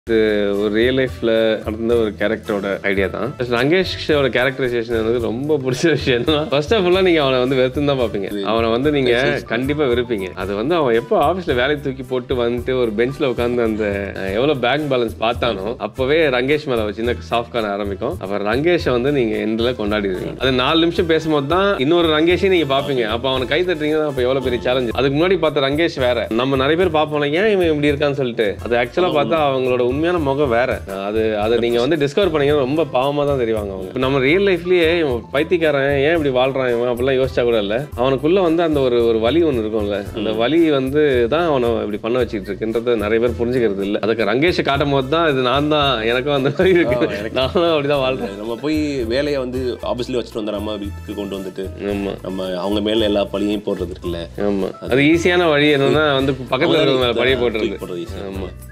ஒரு ரியல் லைஃப்ல நடந்த ஒரு கேரக்டரோட ஐடியா தான் ரங்கேஷோட கேரக்டரைசேஷன் வந்து ரொம்ப பிடிச்ச விஷயம் ஃபர்ஸ்ட் ஆஃப் ஆல் நீங்க அவனை வந்து வெறுத்து தான் பாப்பீங்க அவனை வந்து நீங்க கண்டிப்பா வெறுப்பீங்க அது வந்து அவன் எப்போ ஆஃபீஸ்ல வேலை தூக்கி போட்டு வந்துட்டு ஒரு பெஞ்ச்ல உட்காந்து அந்த அஹ், எவ்வளவு பேங்க் பேலன்ஸ் பார்த்தானோ அப்பவே ரங்கேஷ் மேல ஒரு சின்ன சாஃப்ட் கான ஆரம்பிக்கும் அப்புறம் ரங்கேஷை வந்து நீங்க எண்ட்ல கொண்டாடிடுவீங்க அது நாலு நிமிஷம் பேசும்போது தான் இன்னொரு ரங்கேஷையும் நீங்க பாப்பீங்க அப்ப அவனை கை தட்டுறீங்கன்னா அப்ப எவ்வளவு பெரிய சேலஞ்ச் அதுக்கு முன்னாடி பார்த்த ரங்கேஷ் வேற நம்ம நிறைய பேர் பார்ப்போம் ஏன் இவன் இப்படி இருக்கான்னு சொல்லிட்டு அது ஆக்சுவலா பார்த்தா அவங்களோட உண்மையான முகம் வேற அது அதை நீங்க வந்து டிஸ்கவர் பண்ணீங்கன்னா ரொம்ப பாவமா தான் தெரிவாங்க அவங்க இப்ப நம்ம ரியல் லைஃப்லயே இவன் பைத்தியக்காரன் ஏன் இப்படி வாழ்றான் இவன் அப்படிலாம் யோசிச்சா கூட இல்ல அவனுக்குள்ள வந்து அந்த ஒரு ஒரு வலி ஒன்று இருக்கும்ல அந்த வலி வந்து தான் அவனை இப்படி பண்ண வச்சுட்டு இருக்குன்றத நிறைய பேர் புரிஞ்சுக்கிறது இல்ல அதுக்கு ரங்கேஷ் காட்டும் போது தான் இது நான் தான் எனக்கும் அந்த மாதிரி இருக்கு நானும் அப்படிதான் வாழ்றேன் நம்ம போய் வேலையை வந்து ஆஃபீஸ்லேயே வச்சுட்டு வந்துடாம வீட்டுக்கு கொண்டு வந்துட்டு ஆமா நம்ம அவங்க மேல எல்லா பழியையும் போடுறது இருக்குல்ல ஆமா அது ஈஸியான வழி என்னன்னா வந்து பக்கத்துல இருக்கிறவங்க மேல பழிய போட்டுறது தூக்கி போடுறது easy. ஆமா